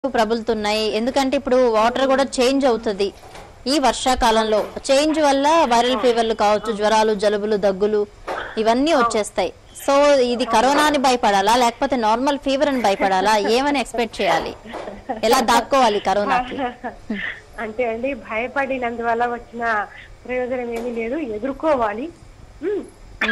ప్రబలుతున్నాయి ఎందుకంటే ఇప్పుడు వాటర్ కూడా చేంజ్ అవుతుంది ఈ వర్షాకాలంలో చేంజ్ వల్ల వైరల్ ఫీవర్లు కావచ్చు జ్వరాలు జలుబులు దగ్గులు ఇవన్నీ వచ్చేస్తాయి సో ఇది కరోనా అని భయపడాలా లేకపోతే నార్మల్ ఫీవర్ అని భయపడాలా ఏమని ఎక్స్పెక్ట్ చేయాలి ఎలా దాక్కోవాలి కరోనాకి అంటే అండి భయపడినందువల్ల వచ్చిన ప్రయోజనం ఏమీ లేదు ఎదుర్కోవాలి ఉమ్.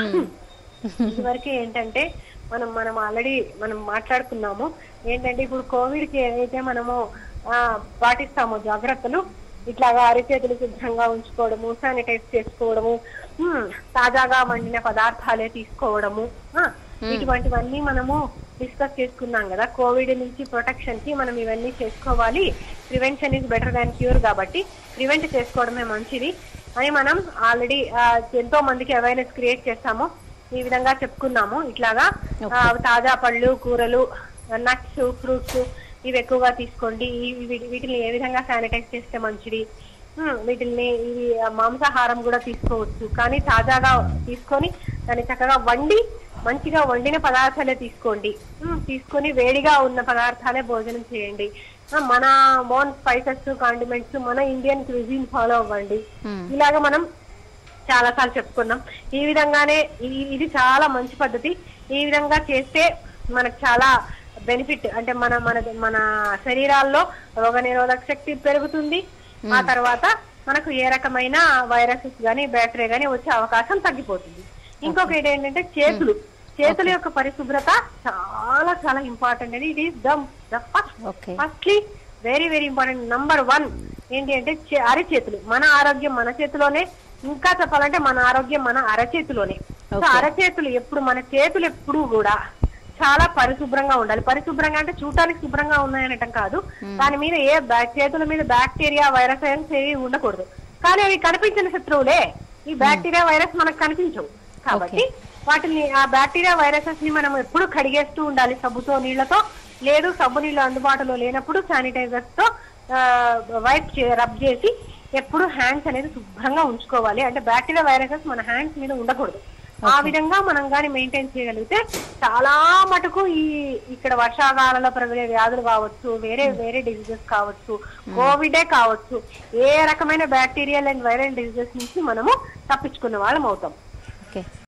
ఇదివరకే ఏంటంటే మనం మనం ఆల్రెడీ మనం మాట్లాడుకున్నాము ఏంటంటే ఇప్పుడు కోవిడ్ కి ఏదైతే మనము ఆ, పాటిస్తామో జాగ్రత్తలు ఇట్లాగా అరిచేతులు శుభ్రంగా ఉంచుకోవడము శానిటైజ్ చేసుకోవడము ఉమ్, తాజాగా వండిన పదార్థాలే తీసుకోవడము ఆ, ఇటువంటివన్నీ మనము డిస్కస్ చేసుకున్నాం కదా కోవిడ్ నుంచి ప్రొటెక్షన్ కి మనం ఇవన్నీ చేసుకోవాలి prevention is better than cure కాబట్టి ప్రివెంట్ చేసుకోవడమే మంచిది అని మనం ఆల్రెడీ ఎంతో మందికి అవేర్నెస్ క్రియేట్ చేస్తాము ఈ విధంగా చెప్పుకున్నాము ఇట్లాగా ఆ, తాజా పళ్ళు కూరలు నట్స్ ఫ్రూట్స్ ఇవి ఎక్కువగా తీసుకోండి ఇవి- వీటి- వీటిని ఏ విధంగా శానిటైజ్ చేస్తే మంచిది ఉమ్, వీటిని ఇవి ఆ, మాంసాహారం కూడా తీసుకోవచ్చు కానీ తాజాగా తీసుకొని దాన్ని చక్కగా వండి మంచిగా వండిన పదార్థాలే తీసుకోండి ఉమ్, తీసుకొని వేడిగా ఉన్న పదార్థాలే భోజనం చేయండి ఆ, మన మోన్ స్పైసెస్ కాండిమెంట్స్ మన ఇండియన్ క్విజిన్ ఫాలో అవ్వండి Hmm. ఇలాగ మనం చాలా సార్లు చెప్పుకున్నాం ఈ విధంగానే ఈ- ఇది చాలా మంచి పద్ధతి ఈ విధంగా చేస్తే మనకు చాలా బెనిఫిట్ అంటే మన మన మన శరీరాల్లో రోగ నిరోధక శక్తి పెరుగుతుంది ఆ తర్వాత మనకు ఏ రకమైన వైరసెస్ గానీ బ్యాక్టీరియా గానీ వచ్చే అవకాశం తగ్గిపోతుంది ఇంకొకటి ఏంటంటే చేతులు చేతుల యొక్క పరిశుభ్రత చాలా చాలా ఇంపార్టెంట్ అండి it is the first okay firstly very very important number one ఏంటి అంటే చే- అరచేతులు మన ఆరోగ్యం మన చేతిలోనే ఇంకా చెప్పాలంటే మన ఆరోగ్యం మన అరచేతిలోనే సో Okay. అరచేతులు ఎప్పుడు మన చేతులు ఎప్పుడు కూడా చాలా పరిశుభ్రంగా ఉండాలి పరిశుభ్రంగా అంటే చూడటానికి శుభ్రంగా ఉన్నాయనటం కాదు దాని మీద ఏ బ్యా- చేతుల మీద బ్యాక్టీరియా వైరస్ ఏవి ఉండకూడదు కానీ అవి కనిపించిన శత్రువులే ఈ బ్యాక్టీరియా వైరస్ మనకు కనిపించవు కాబట్టి వాటిని ఆ బ్యాక్టీరియా వైరసెస్ ని మనం ఎప్పుడు కడిగేస్తూ ఉండాలి సబ్బుతో నీళ్లతో లేదు సబ్బు నీళ్ళు అందుబాటులో లేనప్పుడు శానిటైజర్స్ తో వైప్ రబ్ చేసి ఎప్పుడు హ్యాండ్స్ అనేది శుభ్రంగా ఉంచుకోవాలి అంటే బ్యాక్టీరియా వైరసెస్ మన హ్యాండ్స్ మీద ఉండకూడదు ఆ విధంగా మనం గాని మెయింటైన్ చేయగలిగితే చాలా మటుకు ఈ ఇక్కడ వర్షాకాలంలో ప్రబలే వ్యాధులు కావచ్చు వేరే వేరే డిసీజెస్ కావచ్చు కోవిడే కావచ్చు ఏ రకమైన బ్యాక్టీరియల్ అండ్ వైరల్ డిసీజెస్ నుంచి మనము తప్పించుకున్న వాళ్ళం అవుతాం ఓకే